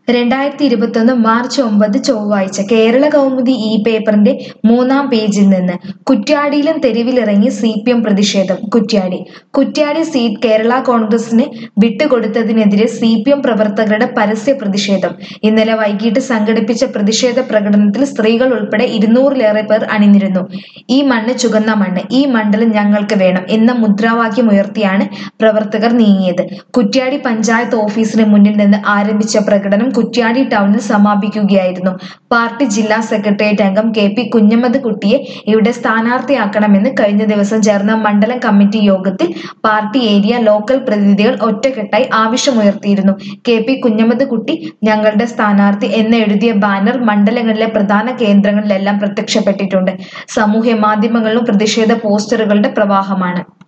രണ്ടായിരത്തി ഇരുപത്തൊന്ന് മാർച്ച് ഒമ്പത് ചൊവ്വാഴ്ച കേരള കൗമുദി ഈ പേപ്പറിന്റെ മൂന്നാം പേജിൽ നിന്ന് കുറ്റ്യാടിയിലും തെരുവിലിറങ്ങി സി പി എം പ്രതിഷേധം കുറ്റ്യാടി കുറ്റ്യാടി സീറ്റ് കേരള കോൺഗ്രസിന് വിട്ടുകൊടുത്തതിനെതിരെ സി പി എം പ്രവർത്തകരുടെ പരസ്യ പ്രതിഷേധം ഇന്നലെ വൈകിട്ട് സംഘടിപ്പിച്ച പ്രതിഷേധ പ്രകടനത്തിൽ സ്ത്രീകൾ ഉൾപ്പെടെ ഇരുന്നൂറിലേറെ പേർ അണിനിരുന്നു ഈ മണ്ണ് ചുവന്ന മണ്ണ് ഈ മണ്ഡലം ഞങ്ങൾക്ക് വേണം എന്ന മുദ്രാവാക്യം ഉയർത്തിയാണ് പ്രവർത്തകർ നീങ്ങിയത് കുറ്റ്യാടി പഞ്ചായത്ത് ഓഫീസിന് മുന്നിൽ നിന്ന് ആരംഭിച്ച പ്രകടനം കുറ്റ്യാടി ടൗണിൽ സമാപിക്കുകയായിരുന്നു പാർട്ടി ജില്ലാ സെക്രട്ടേറിയറ്റ് അംഗം കെ പി കുഞ്ഞമ്മദ് കുട്ടിയെ ഇവിടെ സ്ഥാനാർത്ഥിയാക്കണമെന്ന് കഴിഞ്ഞ ദിവസം ചേർന്ന മണ്ഡലം കമ്മിറ്റി യോഗത്തിൽ പാർട്ടി ഏരിയ ലോക്കൽ പ്രതിനിധികൾ ഒറ്റക്കെട്ടായി ആവശ്യമുയർത്തിയിരുന്നു കെ പി കുഞ്ഞമ്മദ് കുട്ടി ഞങ്ങളുടെ സ്ഥാനാർത്ഥി എന്ന് എഴുതിയ ബാനർ മണ്ഡലങ്ങളിലെ പ്രധാന കേന്ദ്രങ്ങളിലെല്ലാം പ്രത്യക്ഷപ്പെട്ടിട്ടുണ്ട് സാമൂഹ്യ മാധ്യമങ്ങളിലും പ്രതിഷേധ പോസ്റ്ററുകളുടെ പ്രവാഹമാണ്